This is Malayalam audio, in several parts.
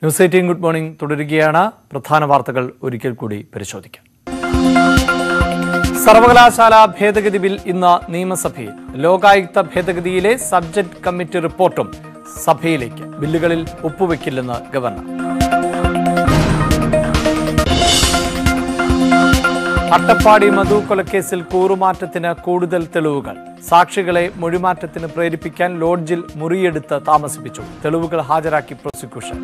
ന്യൂസ് എയ്റ്റീൻ ഗുഡ് മോർണിംഗ് തുടരുകയാണ് പ്രധാന വാർത്തകൾ ഒരിക്കൽ കൂടി പരിശോധിക്കാം സർവകലാശാല ഭേദഗതി ബിൽ ഇന്ന് നിയമസഭയിൽ ലോകായുക്ത ഭേദഗതിയിലെ സബ്ജക്ട് കമ്മിറ്റി റിപ്പോർട്ടും സഭയിലേക്ക് ബില്ലുകളിൽ ഒപ്പുവെക്കില്ലെന്ന് ഗവർണർ അട്ടപ്പാടി മധു കൊലക്കേസിൽ കൂറുമാറ്റത്തിന് കൂടുതൽ തെളിവുകൾ സാക്ഷികളെ മൊഴിമാറ്റത്തിന് പ്രേരിപ്പിക്കാൻ ലോഡ്ജിൽ മുറിയെടുത്ത് താമസിപ്പിച്ചു തെളിവുകൾ ഹാജരാക്കി പ്രോസിക്യൂഷൻ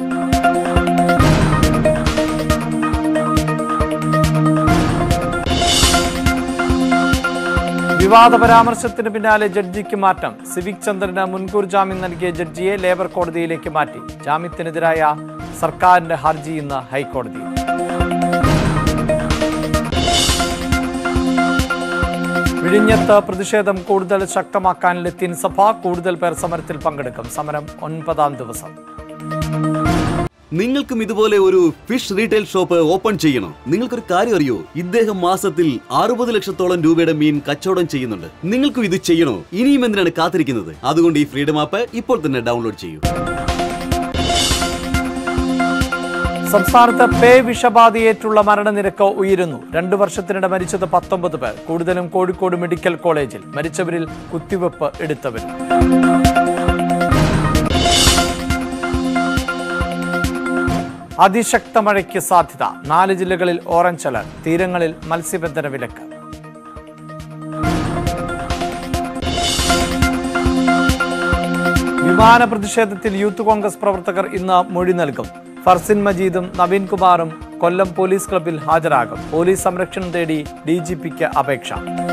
വിവാദ പരാമർശത്തിന് പിന്നാലെ ജഡ്ജിക്ക് മാറ്റം സിവിക് ചന്ദ്രന് മുൻകൂർ ജാമ്യം നൽകിയ ജഡ്ജിയെ ലേബർ കോടതിയിലേക്ക് മാറ്റി ജാമ്യത്തിനെതിരായ സർക്കാരിന്റെ ഹർജി ഇന്ന് ഹൈക്കോടതിയിൽ വിഴിഞ്ഞത്ത് പ്രതിഷേധം കൂടുതൽ ശക്തമാക്കാൻ ലത്തീൻ സഭ കൂടുതൽ പേർ സമരത്തിൽ പങ്കെടുക്കും സമരം ഒൻപതാം ദിവസം നിങ്ങൾക്കും ഇതുപോലെ ഒരു ഫിഷ് റീറ്റെയിൽ ഷോപ്പ് ഓപ്പൺ ചെയ്യണോ നിങ്ങൾക്കൊരു കാര്യം അറിയോ ഇദ്ദേഹം മാസത്തിൽ അറുപത് ലക്ഷത്തോളം രൂപയുടെ മീൻ കച്ചവടം ചെയ്യുന്നുണ്ട് നിങ്ങൾക്കും ഇത് ചെയ്യണോ ഇനിയും എന്തിനാണ് കാത്തിരിക്കുന്നത് അതുകൊണ്ട് ഈ ഫ്രീഡം ആപ്പ് ഇപ്പോൾ തന്നെ ഡൗൺലോഡ് ചെയ്യൂ സംസ്ഥാനത്ത് പേ വിഷബാധയേറ്റുള്ള മരണനിരക്ക് ഉയരുന്നു രണ്ടു വർഷത്തിനിടെ മരിച്ചത് പത്തൊമ്പത് പേർ കൂടുതലും കോഴിക്കോട് മെഡിക്കൽ കോളേജിൽ മരിച്ചവരിൽ കുത്തിവെപ്പ് എടുത്തവരും അതിശക്ത മഴയ്ക്ക് സാധ്യത നാല് ജില്ലകളിൽ ഓറഞ്ച് അലർട്ട് തീരങ്ങളിൽ മത്സ്യബന്ധന വിലക്ക് വിമാന പ്രതിഷേധത്തിൽ യൂത്ത് കോൺഗ്രസ് പ്രവർത്തകർ ഇന്ന് മൊഴി നൽകും ഫർസിൻ മജീദും നവീൻ കുമാറും കൊല്ലം പോലീസ് ക്ലബിൽ ഹാജരാകും പോലീസ് സംരക്ഷണം തേടി ഡി ജി പിക്ക് അപേക്ഷ